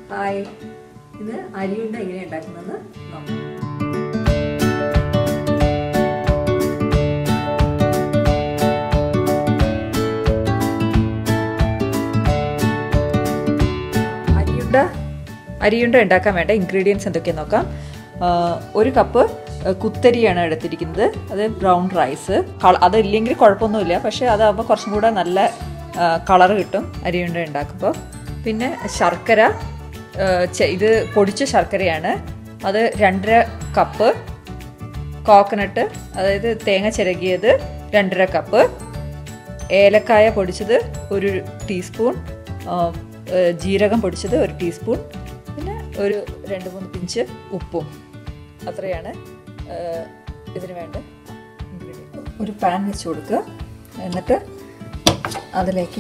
Hi ഇത് അരിയുണ്ട എങ്ങനെ ഉണ്ടാക്കുന്നത് നോക്കാം അരിയുണ്ട അരിയുണ്ട ഉണ്ടാക്കാൻ വേണ്ട ഇൻഗ്രീഡിയൻസ് എന്തൊക്കെയാന്ന് നോക്കാം ആ, ഒരു കപ്പ് കുത്തരിയാണ് എടുത്തിരിക്കുന്നത് അത് ബ്രൗൺ റൈസ് അതില്ലെങ്കിൽ കുഴപ്പമൊന്നുമില്ല പക്ഷേ അതാകുമ്പോൾ കുറച്ചും കൂടെ നല്ല കളർ കിട്ടും അരിയുണ്ട ഉണ്ടാക്കുമ്പോൾ പിന്നെ ശർക്കര ആ, ചെ- ഇത് പൊടിച്ച ശർക്കരയാണ് അത് രണ്ടര കപ്പ് കോക്കനട്ട് അതായത് തേങ്ങ ചിരകിയത് രണ്ടര കപ്പ് ഏലക്കായ പൊടിച്ചത് ഒരു ടീസ്പൂൺ ആ, ഏ, ജീരകം പൊടിച്ചത് ഒരു ടീസ്പൂൺ പിന്നെ ഒരു രണ്ട് മൂന്ന് പിഞ്ച് ഉപ്പും അത്രയാണ് ഏ, ഇതിന് വേണ്ട ingredient. ഒരു പാൻ വെച്ച് കൊടുക്കുക എന്നിട്ട് അതിലേക്ക്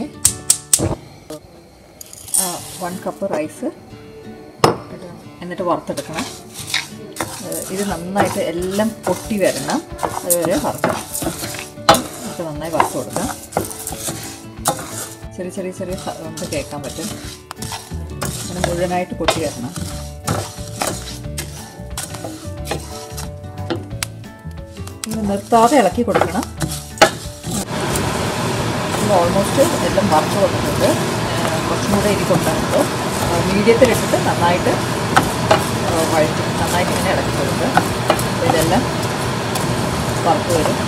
വൺ കപ്പ് റൈസ് എന്നിട്ട് വറുത്തെടുക്കണം ഏഹ് ഇത് നന്നായിട്ട് എല്ലാം പൊട്ടി വരണം അതുവരെ വറുക്കണം എന്നിട്ട് നന്നായി വറുത്ത് കൊടുക്കാം ചെറിയ ചെറിയ ചെറിയ സൗണ്ട് കേൾക്കാൻ പറ്റും അങ്ങനെ മുഴുവനായിട്ട് പൊട്ടി വരണം ഇങ്ങനെ നിർത്താതെ ഇളക്കി കൊടുക്കണം ഇത് ഓൾമോസ്റ്റ് എല്ലാം വറുത്ത് വന്നിട്ടുണ്ട് ഏഹ് കുറച്ചും കൂടെ ഇരിക്കൊണ്ടുണ്ട് മീഡിയത്തിലിട്ടിട്ട് നന്നായിട്ട് ഏഹ് വഴറ്റി നന്നായിട്ട് ഇങ്ങനെ ഇളക്കി കൊടുക്കുക അപ്പോൾ ഇതെല്ലാം വറുത്ത് വരും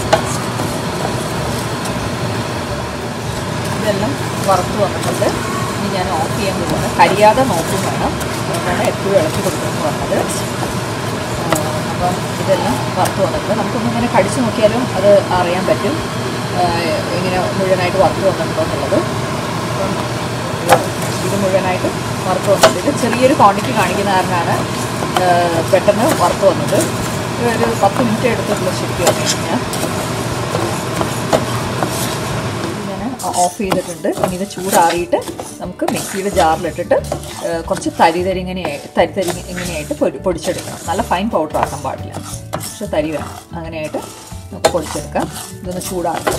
ഇതെല്ലാം വറുത്ത് വന്നിട്ടുണ്ട് ഇനി ഞാൻ ഓഫ് ചെയ്യാൻ പോവാണ് കരിയാതെ നോക്കും വേണം അതുകൊണ്ടാണ് എപ്പോഴും ഇളക്കി കൊടുക്കുമെന്ന് പറഞ്ഞത് ആഹ് അപ്പം ഇതെല്ലാം വറുത്ത് വന്നിട്ടുണ്ട് നമുക്കൊന്ന് ഇങ്ങനെ കടിച്ചു നോക്കിയാലും അത് അറിയാൻ പറ്റും ആഹ് ഇങ്ങനെ മുഴുവനായിട്ട് വറുത്ത് വന്നിട്ടുണ്ടോ എന്നുള്ളത് അപ്പം ഇത് ഇത് മുഴുവനായിട്ട് വറുത്ത് വന്നത് ഇത് ചെറിയൊരു ക്വാണ്ടിറ്റി കാണിക്കുന്ന കാരണമാണ് ആഹ് പെട്ടെന്ന് വറുത്ത് വന്നത് ഇത് ഒരു പത്ത് മിനിറ്റ് എടുത്തിട്ടുള്ള ശരിക്കും പറഞ്ഞു കഴിഞ്ഞാൽ ഞാൻ ഓഫ് ചെയ്തിട്ടുണ്ട് ഇനി ഇത് ചൂടാറിയിട്ട് നമുക്ക് മിക്സിയുടെ ജാറിലിട്ടിട്ട് ഏഹ്, കുറച്ച് തരി തരി ഇങ്ങനെ തരി തരി ഇങ്ങനെയായിട്ട് പൊടി പൊടിച്ചെടുക്കണം നല്ല ഫൈൻ പൗഡർ ആക്കാൻ പാടില്ല പക്ഷെ തരി വേണം അങ്ങനെയായിട്ട് നമുക്ക് പൊടിച്ചെടുക്കാം ഇതൊന്ന് ചൂടാക്കാം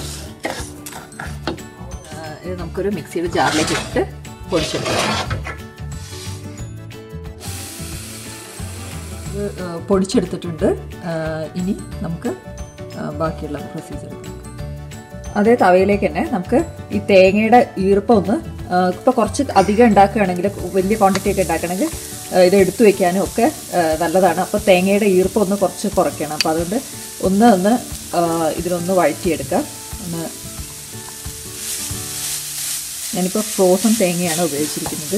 ഏഹ്, ഇത് നമുക്കൊരു മിക്സിയുടെ ജാറിലേക്ക് ഇട്ടിട്ട് പൊടിച്ചെടുക്കാം ഇത് ഏഹ്, പൊടിച്ചെടുത്തിട്ടുണ്ട് ഏഹ്, ഇനി നമുക്ക് ഏഹ്, ബാക്കിയുള്ള പ്രൊസീജിയർ നോക്കാം അതേ തവയിലേക്ക് തന്നെ നമുക്ക് ഈ തേങ്ങയുടെ ഈർപ്പം ഒന്ന് ഇപ്പോൾ കുറച്ച് അധികം ഉണ്ടാക്കുകയാണെങ്കിൽ വലിയ ക്വാണ്ടിറ്റി ഒക്കെ ഉണ്ടാക്കണമെങ്കിൽ ആ, ഇത് എടുത്തു വെക്കാനും ഒക്കെ ആ, നല്ലതാണ് അപ്പോൾ തേങ്ങയുടെ ഈർപ്പം ഒന്ന് കുറച്ച് കുറയ്ക്കണം അപ്പോൾ അതുകൊണ്ട് ഒന്ന് ഒന്ന് ആ, ഇതിലൊന്ന് വഴറ്റിയെടുക്കാം ഒന്ന് ഞാനിപ്പോൾ ഫ്രോസൺ തേങ്ങയാണ് ഉപയോഗിച്ചിരിക്കുന്നത്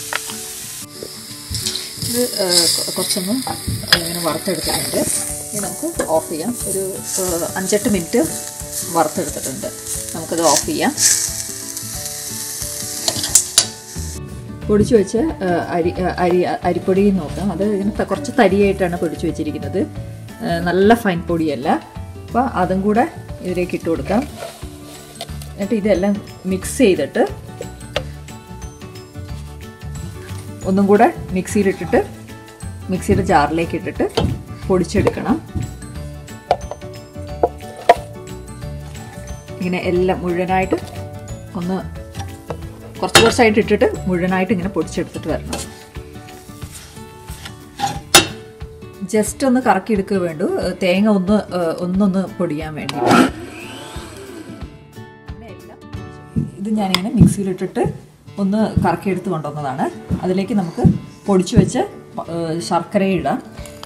ഇത് ആ, കൊ- കുറച്ചൊന്ന് ഇങ്ങനെ വറുത്തെടുത്തിട്ടുണ്ട് ഇനി നമുക്ക് ഓഫ് ചെയ്യാം ഒരു ആ, അഞ്ചെട്ട് മിനിറ്റ് വറുത്തെടുത്തിട്ടുണ്ട് നമുക്കത് ഓഫ് ചെയ്യാം പൊടിച്ചു വെച്ച ആ, അരി ആ, അരി അരിപ്പൊടി നോക്കാം അത് ഇങ്ങനെ ത- കുറച്ച് തരിയായിട്ടാണ് പൊടിച്ചു വെച്ചിരിക്കുന്നത് ആ, നല്ല ഫൈൻ പൊടിയല്ല അപ്പോൾ അതും കൂടെ ഇതിലേക്ക് ഇട്ട് കൊടുക്കാം എന്നിട്ട് ഇതെല്ലാം മിക്സ് ചെയ്തിട്ട് ഒന്നും കൂടെ മിക്സിയിലിട്ടിട്ട് മിക്സിയുടെ ജാറിലേക്ക് ഇട്ടിട്ട് പൊടിച്ചെടുക്കണം ഇങ്ങനെ എല്ലാം മുഴുവനായിട്ട് ഒന്ന് കുറച്ച് കുറച്ചായിട്ട് ഇട്ടിട്ട് മുഴുവനായിട്ട് ഇങ്ങനെ പൊടിച്ചെടുത്തിട്ട് വരണം ജസ്റ്റ് ഒന്ന് കറക്കി എടുക്കുക വേണ്ടു ഏഹ് തേങ്ങ ഒന്ന് ഏഹ് ഒന്നൊന്ന് പൊടിയാൻ വേണ്ടി ഇത് ഞാനിങ്ങനെ മിക്സിയിലിട്ടിട്ട് ഒന്ന് കറക്കിയെടുത്ത് കൊണ്ടുവന്നതാണ് അതിലേക്ക് നമുക്ക് പൊടിച്ചു വെച്ച് ഏഹ് ശർക്കര ഇടാം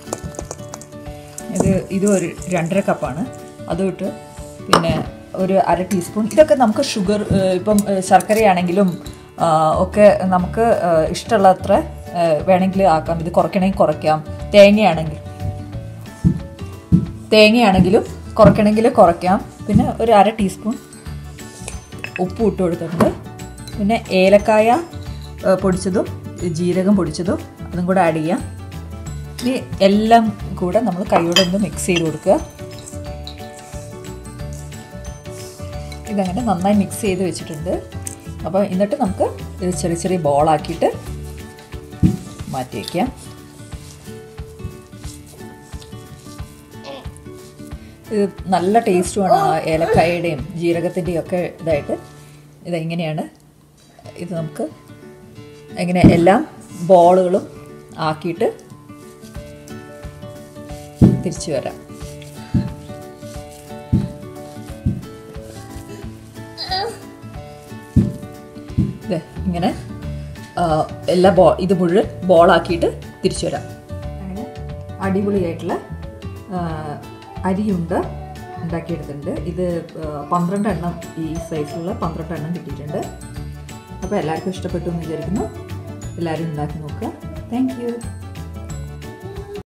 ഇത് ഇത് ഒരു രണ്ടര കപ്പാണ് അതും ഇട്ട് പിന്നെ ഒരു അര ടീസ്പൂൺ ഇതൊക്കെ നമുക്ക് ഷുഗർ ഏഹ് ഇപ്പം ഏഹ് ശർക്കരയാണെങ്കിലും ആഹ് ഒക്കെ നമുക്ക് ഏഹ് ഇഷ്ടമുള്ളത്ര ഏഹ് വേണമെങ്കിൽ ആക്കാം ഇത് കുറയ്ക്കണമെങ്കിൽ കുറയ്ക്കാം തേങ്ങയാണെങ്കിൽ തേങ്ങയാണെങ്കിലും കുറയ്ക്കണമെങ്കിൽ കുറയ്ക്കാം പിന്നെ ഒരു അര ടീസ്പൂൺ ഉപ്പ് ഇട്ട് കൊടുത്തിട്ടുണ്ട് പിന്നെ ഏലക്കായ ഏഹ് പൊടിച്ചതും ജീരകം പൊടിച്ചതും അതും കൂടെ ആഡ് ചെയ്യാം ഇനി എല്ലാം കൂടെ നമ്മൾ കൈയോടെ ഒന്ന് മിക്സ് ചെയ്ത് കൊടുക്കുക ഇതങ്ങനെ നന്നായി മിക്സ് ചെയ്ത് വെച്ചിട്ടുണ്ട് അപ്പോൾ എന്നിട്ട് നമുക്ക് ഇത് ചെറിയ ചെറിയ ബോളാക്കിയിട്ട് മാറ്റി വയ്ക്കാം ഇത് നല്ല ടേസ്റ്റുമാണ് ആ ഏലക്കായയുടെയും ജീരകത്തിൻ്റെയും ഒക്കെ ഇതായിട്ട് ഇത് ഇങ്ങനെയാണ് ഇത് നമുക്ക് ഇങ്ങനെ എല്ലാം ബോളുകളും ആക്കിയിട്ട് തിരിച്ചു വരാം ദേ, ഇങ്ങനെ ആ, എല്ലാ ബോ ഇത് മുഴുവൻ ബോളാക്കിയിട്ട് തിരിച്ചു വരാം അങ്ങനെ അടിപൊളിയായിട്ടുള്ള ആ, അരിയുണ്ട ഉണ്ടാക്കിയെടുത്തിട്ടുണ്ട് ഇത് ആ, പന്ത്രണ്ട് എണ്ണം ഈ സൈസിലുള്ള പന്ത്രണ്ട് എണ്ണം കിട്ടിയിട്ടുണ്ട് അപ്പോൾ എല്ലാവർക്കും ഇഷ്ടപ്പെട്ടു എന്ന് വിചാരിക്കുന്നു എല്ലാവരും ഉണ്ടാക്കി നോക്കുക താങ്ക് യു